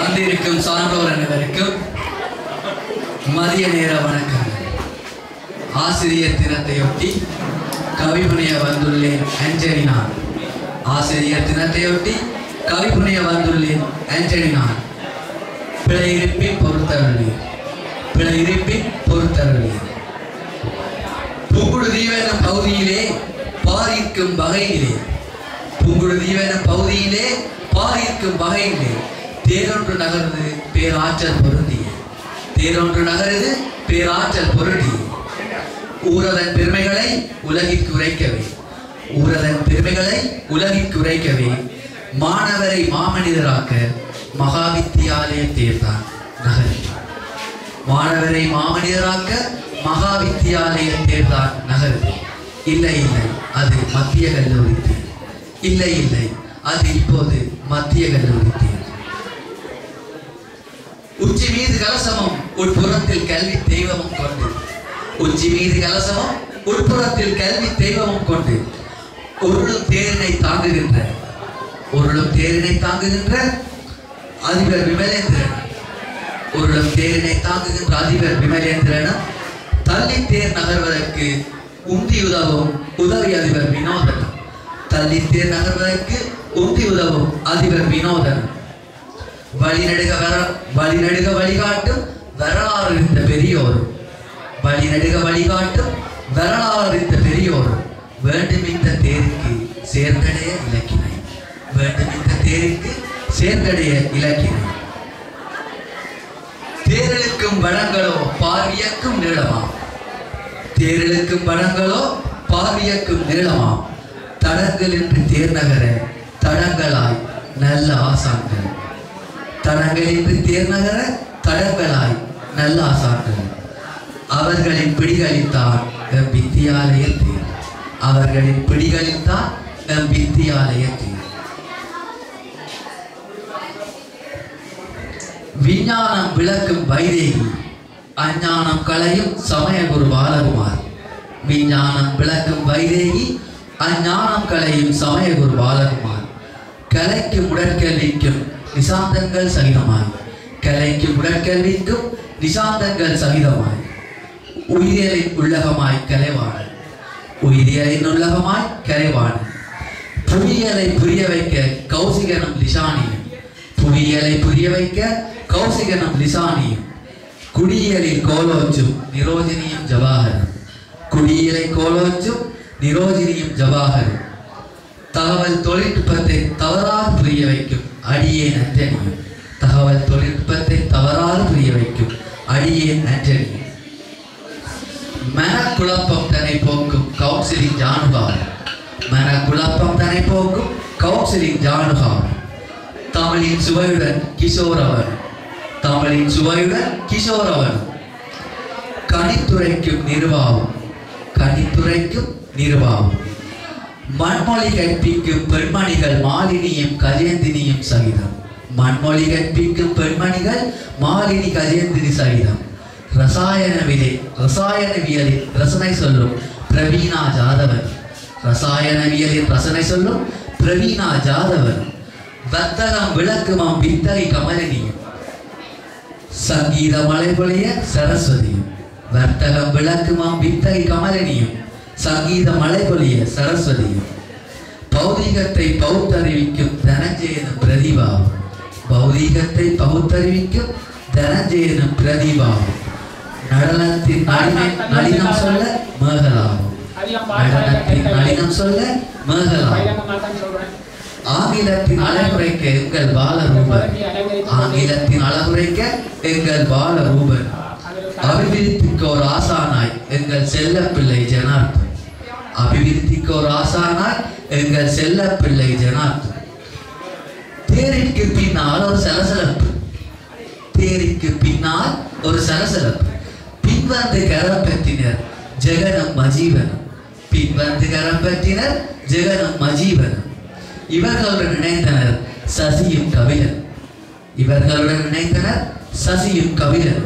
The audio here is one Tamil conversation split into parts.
வந்திருக்கும் சான்றோர் அனைவருக்கும் மதிய நேர வணக்கம் ஆசிரியர் தினத்தையொட்டி கவிபுனைய வந்துள்ளேன் அஞ்சலி நான் ஆசிரியர் தினத்தையொட்டி கவிபுனைய வந்துள்ளேன் அஞ்சலி நான் பிழை இருப்பின் பொறுத்தருளீர் பிழை இருப்பின் பொறுத்தருளீர் புங்குடு தீவன பகுதியிலே பாரிக்கும் வகையிலே புங்குடு தீவன பகுதியிலே பாரிக்கும் வகையிலே தேரொன்று நகர்ந்து பேராற்றல் பொருந்திய தேரொன்று நகருது பேராற்றல் பொருந்திய ஊரதன் பெருமைகளை உலகிற்கு உரைக்கவே ஊரதன் பெருமைகளை உலகிற்கு உரைக்கவே மாணவரை மாமனிதராக்க மகாவித்தியாலய தேர்தான் நகரில் மாணவரை மாமனிதராக்க மகாவித்தியாலய தேர்தான் நகருது இல்லை இல்லை அது மத்திய கல்லூரி தேர் இல்லை இல்லை அது இப்போது மத்திய கல்லூரி தேர் உச்சி மீது கலசமும் உட்புறத்தில் கல்வி தெய்வமும் கொண்டு உச்சி மீது கலசமும் உட்புறத்தில் கல்வி தெய்வமும் கொண்டு ஒருளும் தேரினை தாங்குகின்ற ஒருளும் தேரினை தாங்குகின்ற அதிபர் விமலேந்திரன் ஒருடம் தேரினை தாங்குகின்ற அதிபர் விமலேந்திரனும் தள்ளி தேர் நகர்வதற்கு உந்தி உதவும் உதவி அதிபர் வினோதன் தள்ளி தேர் நகர்வதற்கு உந்தி உதவும் அதிபர் வினோதன் வழிநடுக வர வழிநடுக வழிகாட்டும் வரலாறு அறிந்த பெரியோரும் வழிநடுக வழிகாட்டும் வரலாறு அறிந்த பெரியோரும் வேண்டும் இந்த தேருக்கு சேர்ந்தடைய இலக்கினை வேண்டும் இந்த தேருக்கு சேர்ந்தடைய இலக்கினை தேரலுக்கும் வளங்களோ பார்வியக்கும் நீளமாம் தேரலுக்கும் வளங்களோ பார்வியக்கும் நீளமாம் தடங்கள் என்று தேர்நகர தடங்களாய் நல்ல ஆசான்கள் தடங்கள் என்று தேர்நகர தடங்களாய் நல்ல ஆசான்கள் அவர்களின் பிடிகளித்தான் எம் வித்தியாலய தேர் அவர்களின் பிடிகளித்தான் எம் வித்தியாலய தேர் விஞ்ஞானம் விளக்கும் வைதேகி அஞ்ஞானம் களையும் சமயகுரு பாலகுமார் விஞ்ஞானம் விளக்கும் வைதேகி அஞ்ஞானம் களையும் சமயகுரு பாலகுமார் கலைக்கும் உடற்கல்விக்கும் நிசாந்தங்கள் சகிதமாய் கலைக்கும் உடற்கல்விக்கும் நிசாந்தங்கள் சகிதமாய் உயிரியலின் உள்ளகமாய் கலைவான உயிரியலின் உள்ளகமாய் கலைவான புவியியலை புரிய வைக்க கௌசிகனும் லிசானியும் புவியியலை புரிய வைக்க கௌசிகனும் லிசானியும் குடியியலில் கோலோச்சும் நிரோஜினியும் ஜவாஹரும் குடியியலை கோலோச்சும் நிரோஜினியும் ஜவாஹரும் தகவல் தொழில்நுட்பத்தை தவறாது புரிய வைக்கும் அடியேன் அஞ்சனியும் தகவல் தொழில்நுட்பத்தை தவறாது புரிய வைக்கும் அடியேன் அஞ்சனியும் மனக்குழப்பம் தன்னை போக்கும் கவுன்சிலிங் ஜானுகார் மனக்குழப்பம் தன்னை போக்கும் கவுன்சிலிங் ஜானுகார் தமிழின் சுவையுடன் கிஷோரவன் தமிழின் சுவையுடன் கிஷோரவன் கணித்துரைக்கும் நிர்வாகம் கணித்துரைக்கும் நிர்வாகம் மண்மொழி கற்பிக்கும் பெண்மணிகள் மாலினியும் கஜேந்தினியும் சகிதம் மண்மொழி கற்பிக்கும் பெண்மணிகள் மாலினி கஜேந்தினி சகிதம் ரசாயனவிலே ரசாயனவியலில் ரசனை சொல்லும் பிரவீணா ஜாதவன் ரசாயனவியலில் ரசனை சொல்லும் பிரவீணா ஜாதவன் வர்த்தகம் விளக்குமாம் வித்தகை கமலினியும் சங்கீத மலை பொழிய சரஸ்வதியும் வர்த்தகம் விளக்குமாம் வித்தகை கமலினியும் சங்கீத மலை பொழிய சரஸ்வதியும் பௌதீகத்தை பௌத்தறிவிக்கும் தனஞ்சயனும் பிரதிபாவும் பௌதீகத்தை பௌத்தறிவிக்கும் தனஞ்சயனும் பிரதிபாவும் நடனத்தின் நளினை நளினம் சொல்ல மேகலாவும் நடனத்தின் நளினம் சொல்ல மேகலாவும் ஆங்கிலத்தின் அழகுரைக்க எங்கள் பாலரூபன் ஆங்கிலத்தின் அழகுரைக்க எங்கள் பாலரூபன் அபிவிருத்திக்கு ஒரு ஆசானாய் எங்கள் செல்லப்பிள்ளை ஜனார்த்தன் அபிவிருத்திக்கு ஒரு ஆசானாய் எங்கள் செல்லப்பிள்ளை ஜனார்த்தன் தேரிற்கு பின்னால் ஒரு சலசலப்பு தேரிற்கு பின்னால் ஒரு சலசலப்பு பின்வந்து கரம் பற்றினர் ஜெகனம் மஜீவனம் பின்வந்து கரம் பற்றினர் ஜெகனம் மஜீவனம் இவர்களுடன் இணைந்தனர் சசியும் கபிலன் இவர்களுடன் இணைந்தனர் சசியும் கபிலன்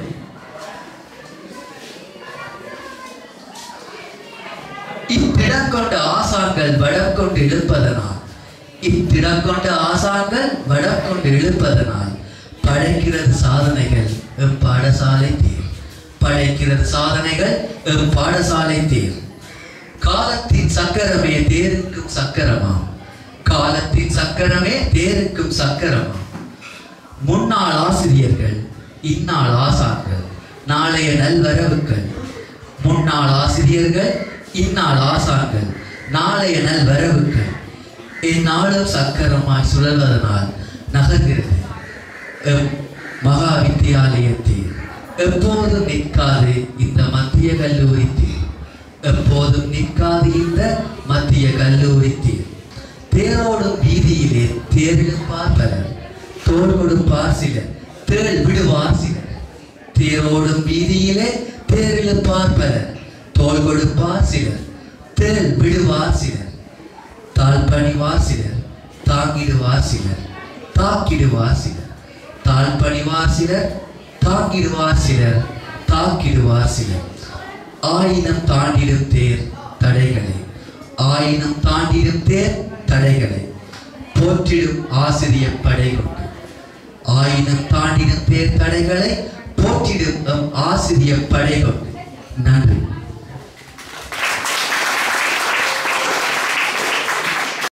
இத்திடம் கொண்ட ஆசான்கள் வடம் கொண்டு இழுப்பதனால் இத்திடம் கொண்ட ஆசான்கள் வடம் கொண்டு இழுப்பதனால் படை படைக்கிறது சாதனைகள் எம் பாடசாலை தேர் படைக்கிறது சாதனைகள் எம் பாடசாலை தேர் காலத்தின் சக்கரமே தேருக்கும் சக்கரமாம் காலத்தின் சக்கரமே தேருக்கும் சக்கரமாம் முன்னாள் ஆசிரியர்கள் இந்நாள் ஆசான்கள் நாளைய நல்வரவுகள் முன்னாள் ஆசிரியர்கள் இந்நாள் ஆசான்கள் நாளைய நல்வரவுகள் இந்நாளும் சக்கரமாய் சுழல்வதனால் நகர்கிறது எம் மகா வித்தியாலயத்தில் எப்போதும் நிற்காது இந்த மத்திய கல்லூரி தேர் எப்போதும் நிற்காது இந்த மத்திய கல்லூரி தேர் தேரோடும் வீதியிலே தேரிழுப்பார் பலர் தோல் கொடுப்பார் சிலர் தேள் விடுவார் சிலர் தேரோடும் வீதியிலே தேரிழுப்பார் பலர் தோல் கொடுப்பார் சிலர் தேள் விடுவார் சிலர் தாழ் பணிவார் சிலர் தாங்கிடுவார் சிலர் தாக்கிடுவார் சிலர் தாழ் பணிவார் சிலர் தாக்கிடுவார் சிலர் தாக்கிடுவார் சிலர் ஆயினம் தாண்டிடும் தேர் தடைகளை ஆயினம் தாண்டிடும் தேர் தடைகளை போற்றிடும் ஆசிரியர் படை கொண்டு ஆயினம் தாண்டிடும் தேர் தடைகளை போற்றிடும் எம் ஆசிரியர் படை கொண்டு நன்றி